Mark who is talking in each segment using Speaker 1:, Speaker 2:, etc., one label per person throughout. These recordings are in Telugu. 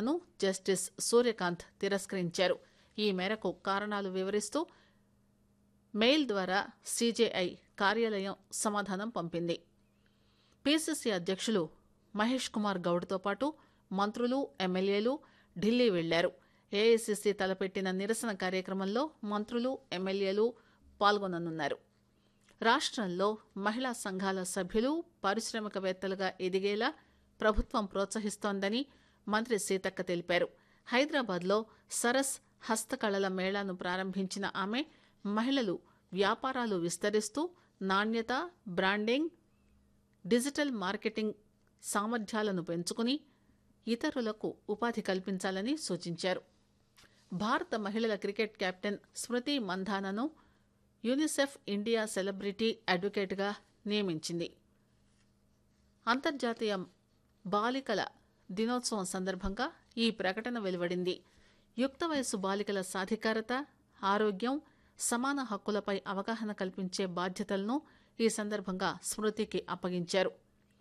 Speaker 1: పిటిషన్లను జస్టిస్ సూర్యకాంత్ తిరస్కరించారు ఈ మేరకు కారణాలు వివరిస్తూ మెయిల్ ద్వారా సీజేఐ కార్యాలయం సమాధానం పంపింది పీసీసీ అధ్యక్షులు మహేష్ కుమార్ గౌడ్తో పాటు మంత్రులు ఎమ్మెల్యేలు ఢిల్లీ వెళ్లారు ఏఐసీసీ తలపెట్టిన నిరసన కార్యక్రమంలో మంత్రులు ఎమ్మెల్యేలు పాల్గొననున్నారు రాష్ట్రంలో మహిళా సంఘాల సభ్యులు పారిశ్రామికవేత్తలుగా ఎదిగేలా ప్రభుత్వం ప్రోత్సహిస్తోందని మంత్రి సీతక్క తెలిపారు హైదరాబాద్లో సరస్ హస్తకళల మేళాను ప్రారంభించిన ఆమె మహిళలు వ్యాపారాలు విస్తరిస్తూ నాణ్యత బ్రాండింగ్ డిజిటల్ మార్కెటింగ్ సామర్థ్యాలను పెంచుకుని ఇతరులకు ఉపాధి కల్పించాలని సూచించారు భారత మహిళల క్రికెట్ కెప్టెన్ స్మృతి మంధానను యూనిసెఫ్ ఇండియా సెలబ్రిటీ అడ్వకేట్గా నియమించింది అంతర్జాతీయ బాలికల దినోత్సవం సందర్భంగా ఈ ప్రకటన వెలువడింది యుక్త వయసు బాలికల సాధికారత ఆరోగ్యం సమాన హక్కులపై అవగాహన కల్పించే బాధ్యతలను ఈ సందర్భంగా స్మృతికి అప్పగించారు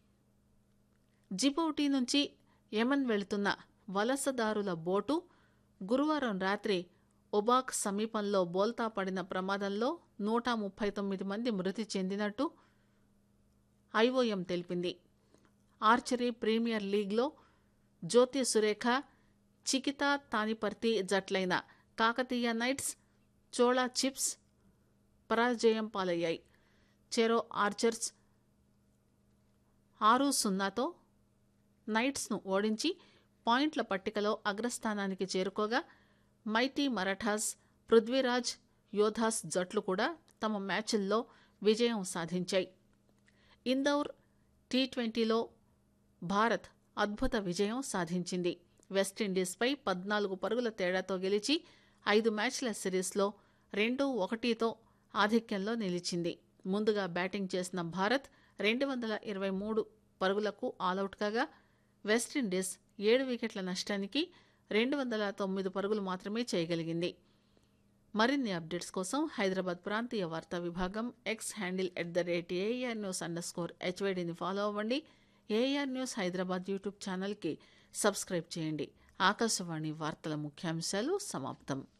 Speaker 1: జిబౌటి నుంచి యమన్ వెళుతున్న వలసదారుల బోటు గురువారం రాత్రి ఒబాక్ సమీపంలో బోల్తా పడిన ప్రమాదంలో నూట ముప్పై తొమ్మిది మంది మృతి చెందినట్టు ఐఓఎం తెలిపింది ఆర్చరీ ప్రీమియర్ లీగ్లో జ్యోతి సురేఖ చికితా తానిపర్తి జట్లైన కాకతీయ నైట్స్ చోళా చిప్స్ పరాజయం పాలయ్యాయి చెరో ఆర్చర్స్ ఆరు సున్నాతో నైట్స్ను ఓడించి పాయింట్ల పట్టికలో అగ్రస్థానానికి చేరుకోగా మైటీ మరాఠాస్ పృథ్వీరాజ్ యోధాస్ జట్లు కూడా తమ మ్యాచ్ల్లో విజయం సాధించాయి ఇందౌర్ టీ ట్వంటీలో భారత్ అద్భుత విజయం సాధించింది వెస్టిండీస్పై పద్నాలుగు పరుగుల తేడాతో గెలిచి ఐదు మ్యాచ్ల సిరీస్లో రెండు ఒకటితో ఆధిక్యంలో నిలిచింది ముందుగా బ్యాటింగ్ చేసిన భారత్ రెండు వందల ఇరవై మూడు పరుగులకు ఆలౌట్ కాగా వెస్టిండీస్ ఏడు వికెట్ల నష్టానికి రెండు వందల తొమ్మిది పరుగులు మాత్రమే చేయగలిగింది మరిన్ని అప్డేట్స్ కోసం హైదరాబాద్ ప్రాంతీయ వార్తా విభాగం X handle at the rate AR news underscore హెచ్వైడిని ఫాలో అవ్వండి ఏఆర్ న్యూస్ హైదరాబాద్ యూట్యూబ్ ఛానల్కి సబ్స్క్రైబ్ చేయండి ఆకాశవాణి వార్తల ముఖ్యాంశాలు సమాప్తం